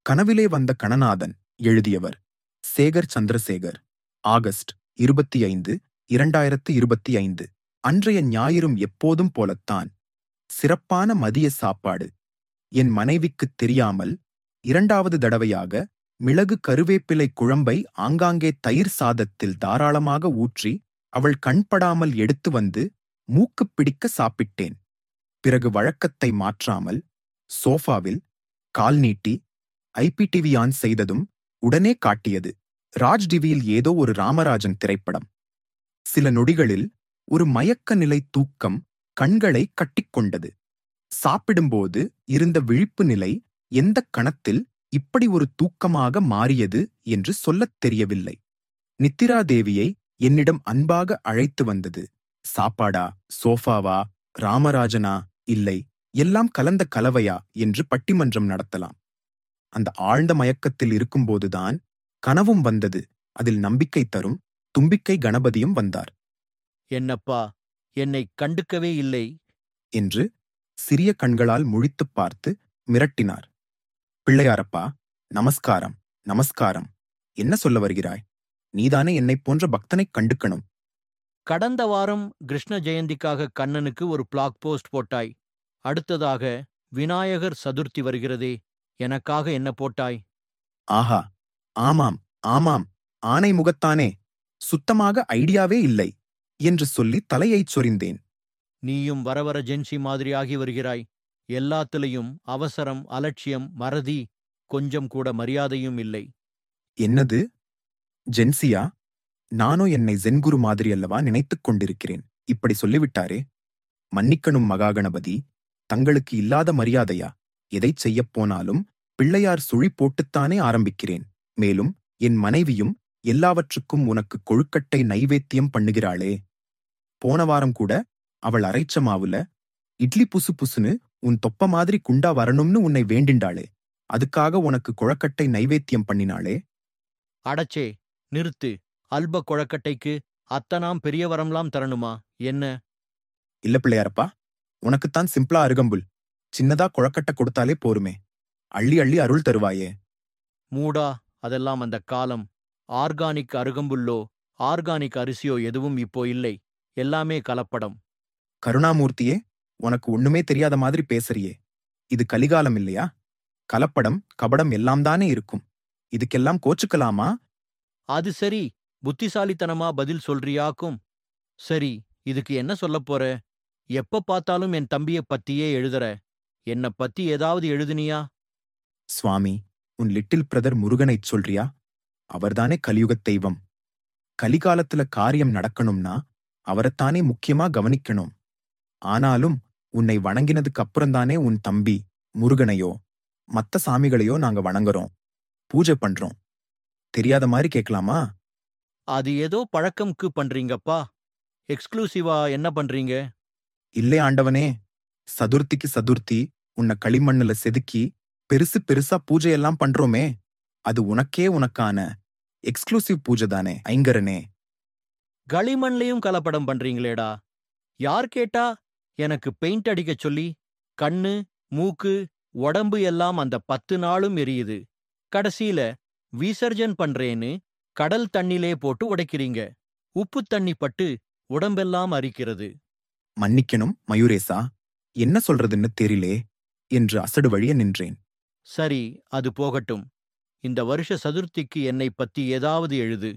கனவிலே வந்த கணநாதன் எழுதியவர் சேகர் சந்திரசேகர் ஆகஸ்ட் இருபத்தி ஐந்து இரண்டாயிரத்து இருபத்தி ஐந்து அன்றைய ஞாயிறும் எப்போதும் போலத்தான் சிறப்பான மதிய சாப்பாடு என் மனைவிக்குத் தெரியாமல் இரண்டாவது தடவையாக மிளகு கருவேப்பிலை குழம்பை ஆங்காங்கே தயிர் சாதத்தில் தாராளமாக ஊற்றி அவள் கண்படாமல் எடுத்து வந்து மூக்குப் பிடிக்க சாப்பிட்டேன் பிறகு வழக்கத்தை மாற்றாமல் சோஃபாவில் கால் நீட்டி ஐபிடிவி ஆன் செய்ததும் உடனே காட்டியது ராஜ் டிவியில் ஏதோ ஒரு ராமராஜன் திரைப்படம் சில நொடிகளில் ஒரு மயக்க நிலை தூக்கம் கண்களை கட்டிக்கொண்டது சாப்பிடும்போது இருந்த விழிப்பு நிலை எந்த கணத்தில் இப்படி ஒரு தூக்கமாக மாறியது என்று சொல்லத் தெரியவில்லை நித்திரா தேவியை என்னிடம் அன்பாக அழைத்து வந்தது சாப்பாடா சோஃபாவா ராமராஜனா இல்லை எல்லாம் கலந்த கலவையா என்று பட்டிமன்றம் நடத்தலாம் அந்த ஆழ்ந்த மயக்கத்தில் இருக்கும்போதுதான் கனவும் வந்தது அதில் நம்பிக்கை தரும் தும்பிக்கை கணபதியும் வந்தார் என்னப்பா என்னை கண்டுக்கவே இல்லை என்று சிறிய கண்களால் முழித்துப் பார்த்து மிரட்டினார் பிள்ளையாரப்பா நமஸ்காரம் நமஸ்காரம் என்ன சொல்ல வருகிறாய் நீதானே என்னைப் போன்ற பக்தனைக் கண்டுக்கணும் கடந்த வாரம் கிருஷ்ண ஜெயந்திக்காக கண்ணனுக்கு ஒரு பிளாக் போஸ்ட் போட்டாய் அடுத்ததாக விநாயகர் சதுர்த்தி வருகிறதே எனக்காக என்ன போட்டாய் ஆஹா ஆமாம் ஆமாம் ஆனை முகத்தானே சுத்தமாக ஐடியாவே இல்லை என்று சொல்லி தலையைச் சொரிந்தேன் நீயும் வர வர ஜென்சி மாதிரியாகி வருகிறாய் எல்லாத்துலயும் அவசரம் அலட்சியம் மறதி கொஞ்சம் கூட மரியாதையும் இல்லை என்னது ஜென்சியா நானோ என்னை ஜென்குரு மாதிரி அல்லவா நினைத்துக் கொண்டிருக்கிறேன் இப்படி சொல்லிவிட்டாரே மன்னிக்கணும் மகாகணபதி தங்களுக்கு இல்லாத மரியாதையா எதைச் செய்யப் போனாலும் பிள்ளையார் சுழி போட்டுத்தானே ஆரம்பிக்கிறேன் மேலும் என் மனைவியும் எல்லாவற்றுக்கும் உனக்கு கொழுக்கட்டை நைவேத்தியம் பண்ணுகிறாளே போன வாரம் கூட அவள் அரைச்ச மாவுல இட்லி புசு புசுன்னு உன் தொப்ப மாதிரி குண்டா வரணும்னு உன்னை வேண்டிண்டாளே அதுக்காக உனக்கு குழக்கட்டை நைவேத்தியம் பண்ணினாளே அடச்சே நிறுத்து அல்ப குழக்கட்டைக்கு அத்தனாம் பெரிய வரம்லாம் தரணுமா என்ன இல்ல பிள்ளையாரப்பா உனக்குத்தான் சிம்பிளா அருகம்புல் சின்னதா குழக்கட்டை கொடுத்தாலே போருமே அள்ளி அள்ளி அருள் தருவாயே மூடா அதெல்லாம் அந்த காலம் ஆர்கானிக் அருகம்புல்லோ ஆர்கானிக் அரிசியோ எதுவும் இப்போ இல்லை எல்லாமே கலப்படம் கருணாமூர்த்தியே உனக்கு ஒண்ணுமே தெரியாத மாதிரி பேசுறியே இது கலிகாலம் இல்லையா கலப்படம் கபடம் எல்லாம் தானே இருக்கும் இதுக்கெல்லாம் கோச்சுக்கலாமா அது சரி புத்திசாலித்தனமா பதில் சொல்றியாக்கும் சரி இதுக்கு என்ன சொல்லப் போற எப்ப பார்த்தாலும் என் தம்பிய பத்தியே எழுதுற என்ன பத்தி ஏதாவது எழுதுனியா சுவாமி உன் லிட்டில் பிரதர் முருகனைச் சொல்றியா அவர்தானே கலியுகத் தெய்வம் கலிகாலத்துல காரியம் நடக்கணும்னா அவரைத்தானே முக்கியமா கவனிக்கணும் ஆனாலும் உன்னை வணங்கினதுக்கு அப்புறம்தானே உன் தம்பி முருகனையோ மத்த சாமிகளையோ நாங்க வணங்குறோம் பூஜை பண்றோம் தெரியாத மாதிரி கேட்கலாமா அது ஏதோ பழக்கம்க்கு பண்றீங்கப்பா எக்ஸ்க்ளூசிவா என்ன பண்றீங்க இல்லே ஆண்டவனே சதுர்த்திக்கு சதுர்த்தி உன்னை களிமண்ணுல செதுக்கி பெருசு பெருசா பூஜையெல்லாம் பண்றோமே அது உனக்கே உனக்கான எக்ஸ்க்ளூசிவ் பூஜை தானே ஐங்கரனே களிமண்லயும் கலப்படம் பண்றீங்களேடா யார் கேட்டா எனக்கு பெயிண்ட் அடிக்கச் சொல்லி கண்ணு மூக்கு உடம்பு எல்லாம் அந்த பத்து நாளும் எரியுது கடைசியில விசர்ஜன் பண்றேன்னு கடல் தண்ணிலே போட்டு உடைக்கிறீங்க உப்பு தண்ணி பட்டு உடம்பெல்லாம் அரிக்கிறது மன்னிக்கணும் மயூரேசா என்ன சொல்றதுன்னு தெரியலே என்று அசடு வழிய நின்றேன் சரி அது போகட்டும் இந்த வருஷ சதுர்த்திக்கு என்னை பத்தி ஏதாவது எழுது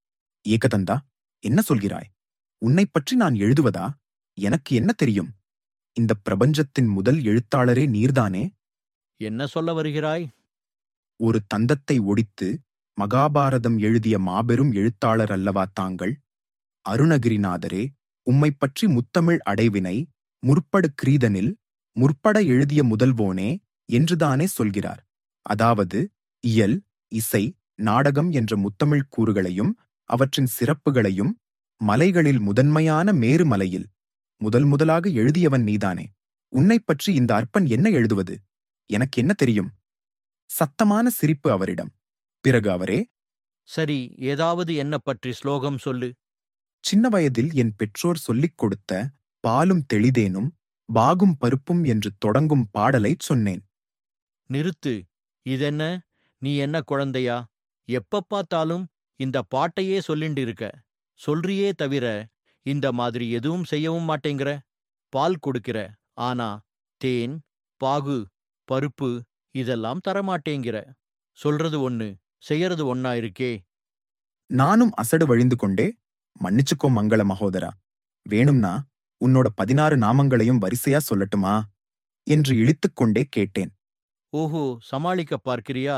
ஏகதந்தா என்ன சொல்கிறாய் உன்னைப் பற்றி நான் எழுதுவதா எனக்கு என்ன தெரியும் இந்த பிரபஞ்சத்தின் முதல் எழுத்தாளரே நீர்தானே என்ன சொல்ல வருகிறாய் ஒரு தந்தத்தை ஒடித்து மகாபாரதம் எழுதிய மாபெரும் எழுத்தாளர் அல்லவா தாங்கள் அருணகிரிநாதரே உம்மைப் பற்றி முத்தமிழ் அடைவினை முற்படு கிரீதனில் முற்பட எழுதிய முதல்வோனே என்றுதானே சொல்கிறார் அதாவது இயல் இசை நாடகம் என்ற முத்தமிழ் கூறுகளையும் அவற்றின் சிறப்புகளையும் மலைகளில் முதன்மையான மேருமலையில் முதல் முதலாக எழுதியவன் நீதானே உன்னைப் பற்றி இந்த அற்பன் என்ன எழுதுவது எனக்கு என்ன தெரியும் சத்தமான சிரிப்பு அவரிடம் பிறகு அவரே சரி ஏதாவது என்ன பற்றி ஸ்லோகம் சொல்லு சின்ன வயதில் என் பெற்றோர் சொல்லிக் கொடுத்த பாலும் தெளிதேனும் பாகும் பருப்பும் என்று தொடங்கும் பாடலைச் சொன்னேன் நிறுத்து இதென்ன நீ என்ன குழந்தையா எப்ப பார்த்தாலும் இந்த பாட்டையே சொல்லிண்டு இருக்க சொல்றியே தவிர இந்த மாதிரி எதுவும் செய்யவும் மாட்டேங்கிற பால் கொடுக்கிற ஆனா தேன் பாகு பருப்பு இதெல்லாம் தரமாட்டேங்கிற சொல்றது ஒண்ணு செய்யறது ஒண்ணா இருக்கே நானும் அசடு வழிந்து கொண்டே மன்னிச்சுக்கோ மங்கள மகோதரா வேணும்னா உன்னோட பதினாறு நாமங்களையும் வரிசையா சொல்லட்டுமா என்று இழித்துக்கொண்டே கேட்டேன் ஓஹோ சமாளிக்க பார்க்கிறியா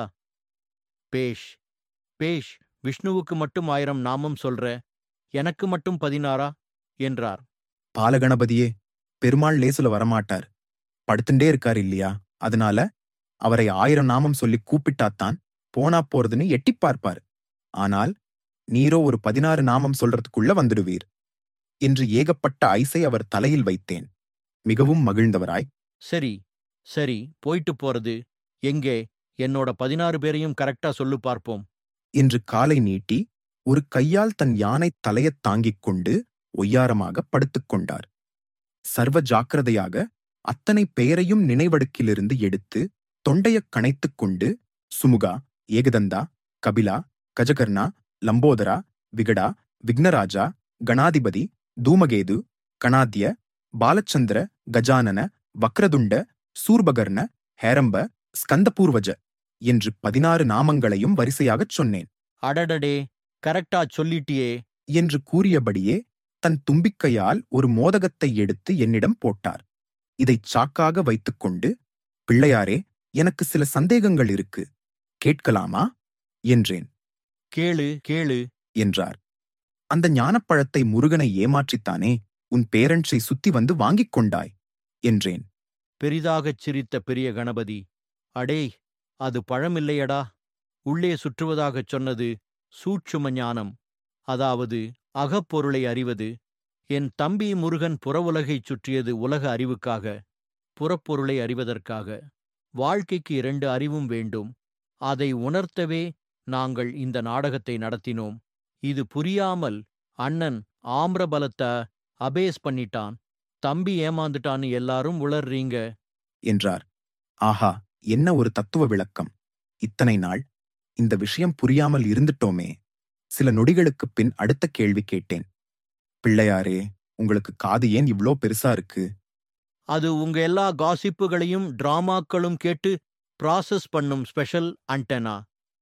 பேஷ் பேஷ் விஷ்ணுவுக்கு மட்டும் ஆயிரம் நாமம் சொல்ற எனக்கு மட்டும் பதினாறா என்றார் பாலகணபதியே பெருமாள் லேசுல வரமாட்டார் படுத்துட்டே இருக்கார் இல்லையா அதனால அவரை ஆயிரம் நாமம் சொல்லி கூப்பிட்டாத்தான் போனா போறதுன்னு எட்டிப் பார்ப்பார் ஆனால் நீரோ ஒரு பதினாறு நாமம் சொல்றதுக்குள்ள வந்துடுவீர் என்று ஏகப்பட்ட ஐசை அவர் தலையில் வைத்தேன் மிகவும் மகிழ்ந்தவராய் சரி சரி போயிட்டு போறது எங்கே என்னோட பதினாறு பேரையும் கரெக்டா சொல்லு பார்ப்போம் என்று காலை நீட்டி ஒரு கையால் தன் யானை தலையத் தாங்கிக் கொண்டு ஒய்யாரமாக படுத்துக் கொண்டார் சர்வ ஜாக்கிரதையாக அத்தனை பெயரையும் நினைவடுக்கிலிருந்து எடுத்து தொண்டையக் கனைத்துக் கொண்டு சுமுகா ஏகதந்தா கபிலா கஜகர்ணா லம்போதரா விகடா விக்னராஜா கணாதிபதி தூமகேது கணாத்ய பாலச்சந்திர கஜானன வக்ரதுண்ட சூர்பகர்ண ஹேரம்ப ஸ்கந்தபூர்வஜ என்று பதினாறு நாமங்களையும் வரிசையாகச் சொன்னேன் அடடடே கரெக்டா சொல்லிட்டியே என்று கூறியபடியே தன் தும்பிக்கையால் ஒரு மோதகத்தை எடுத்து என்னிடம் போட்டார் இதைச் சாக்காக வைத்துக்கொண்டு பிள்ளையாரே எனக்கு சில சந்தேகங்கள் இருக்கு கேட்கலாமா என்றேன் கேளு கேளு என்றார் அந்த ஞானப்பழத்தை முருகனை ஏமாற்றித்தானே உன் பேரன்ஸை சுத்தி வந்து வாங்கிக் கொண்டாய் என்றேன் பெரிதாகச் சிரித்த பெரிய கணபதி அடேய் அது பழமில்லையடா உள்ளே சுற்றுவதாகச் சொன்னது சூட்சும ஞானம் அதாவது அகப்பொருளை அறிவது என் தம்பி முருகன் புறவுலகைச் சுற்றியது உலக அறிவுக்காக புறப்பொருளை அறிவதற்காக வாழ்க்கைக்கு இரண்டு அறிவும் வேண்டும் அதை உணர்த்தவே நாங்கள் இந்த நாடகத்தை நடத்தினோம் இது புரியாமல் அண்ணன் ஆம்ரபலத்த அபேஸ் பண்ணிட்டான் தம்பி ஏமாந்துட்டான்னு எல்லாரும் உளர்றீங்க என்றார் ஆஹா என்ன ஒரு தத்துவ விளக்கம் இத்தனை நாள் இந்த விஷயம் புரியாமல் இருந்துட்டோமே சில நொடிகளுக்குப் பின் அடுத்த கேள்வி கேட்டேன் பிள்ளையாரே உங்களுக்கு காது ஏன் இவ்ளோ பெருசா இருக்கு அது உங்க எல்லா காசிப்புகளையும் டிராமாக்களும் கேட்டு ப்ராசஸ் பண்ணும் ஸ்பெஷல் அண்டெனா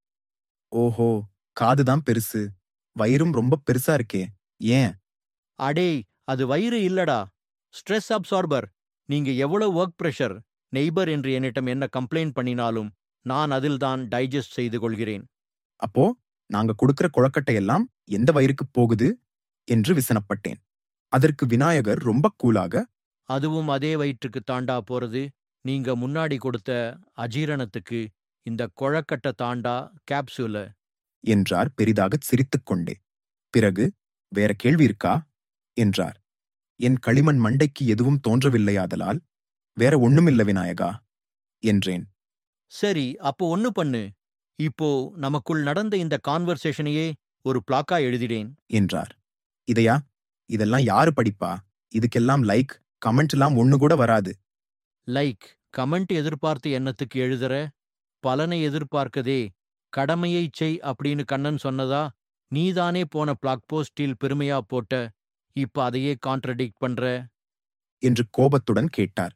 ஓஹோ காதுதான் பெருசு வயிறும் ரொம்ப பெருசா இருக்கே ஏன் அடேய் அது வயிறு இல்லடா ஸ்ட்ரெஸ் அப்சார்பர் நீங்க எவ்வளவு ஒர்க் ப்ரெஷர் நெய்பர் என்று என்னிடம் என்ன கம்ப்ளைண்ட் பண்ணினாலும் நான் அதில்தான் டைஜஸ்ட் செய்து கொள்கிறேன் அப்போ நாங்க கொடுக்கிற குழக்கட்டையெல்லாம் எந்த வயிறுக்கு போகுது என்று விசனப்பட்டேன் அதற்கு விநாயகர் ரொம்ப கூலாக அதுவும் அதே வயிற்றுக்கு தாண்டா போறது நீங்க முன்னாடி கொடுத்த அஜீரணத்துக்கு இந்த கொழக்கட்டை தாண்டா கேப்சூல என்றார் பெரிதாகச் சிரித்துக்கொண்டே பிறகு வேற கேள்வி இருக்கா என்றார் என் களிமண் மண்டைக்கு எதுவும் தோன்றவில்லையாதலால் வேற ஒண்ணுமில்ல விநாயகா என்றேன் சரி அப்போ ஒன்னு பண்ணு இப்போ நமக்குள் நடந்த இந்த கான்வர்சேஷனையே ஒரு பிளாக்கா எழுதிடேன் என்றார் இதையா இதெல்லாம் யாரு படிப்பா இதுக்கெல்லாம் லைக் கமெண்ட்லாம் ஒண்ணு கூட வராது லைக் கமெண்ட் எதிர்பார்த்து என்னத்துக்கு எழுதுற பலனை எதிர்பார்க்கதே கடமையைச் செய் அப்படின்னு கண்ணன் சொன்னதா நீதானே போன பிளாக் போஸ்டில் பெருமையா போட்ட இப்ப அதையே கான்ட்ரடிக்ட் பண்ற என்று கோபத்துடன் கேட்டார்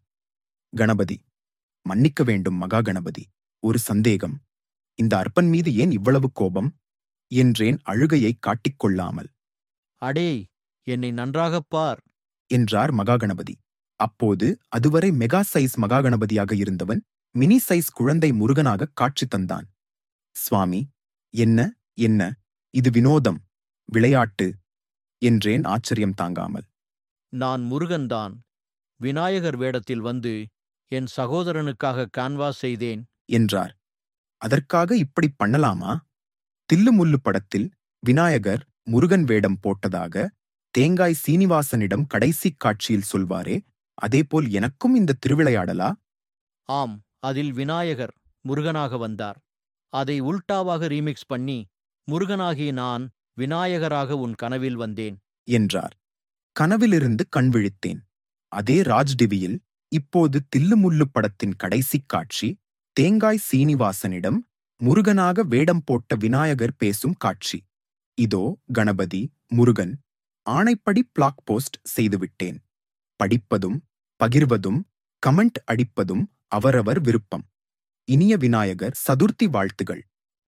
கணபதி மன்னிக்க வேண்டும் மகா கணபதி ஒரு சந்தேகம் இந்த அர்ப்பன் மீது ஏன் இவ்வளவு கோபம் என்றேன் அழுகையைக் காட்டிக்கொள்ளாமல் அடேய் என்னை நன்றாகப் பார் என்றார் மகாகணபதி அப்போது அதுவரை மெகா சைஸ் மகாகணபதியாக இருந்தவன் மினி சைஸ் குழந்தை முருகனாக காட்சி தந்தான் சுவாமி என்ன என்ன இது வினோதம் விளையாட்டு என்றேன் ஆச்சரியம் தாங்காமல் நான் முருகன்தான் விநாயகர் வேடத்தில் வந்து என் சகோதரனுக்காக கான்வாஸ் செய்தேன் என்றார் அதற்காக இப்படி பண்ணலாமா தில்லுமுல்லு படத்தில் விநாயகர் முருகன் வேடம் போட்டதாக தேங்காய் சீனிவாசனிடம் கடைசி காட்சியில் சொல்வாரே அதேபோல் எனக்கும் இந்த திருவிளையாடலா ஆம் அதில் விநாயகர் முருகனாக வந்தார் அதை உல்டாவாக ரீமிக்ஸ் பண்ணி முருகனாகிய நான் விநாயகராக உன் கனவில் வந்தேன் என்றார் கனவிலிருந்து கண் விழித்தேன் அதே ராஜ் டிவியில் இப்போது தில்லுமுல்லு படத்தின் கடைசி காட்சி தேங்காய் சீனிவாசனிடம் முருகனாக வேடம் போட்ட விநாயகர் பேசும் காட்சி இதோ கணபதி முருகன் ஆணைப்படி பிளாக் போஸ்ட் செய்துவிட்டேன் படிப்பதும் பகிர்வதும் கமெண்ட் அடிப்பதும் அவரவர் விருப்பம் இனிய விநாயகர் சதுர்த்தி வாழ்த்துகள்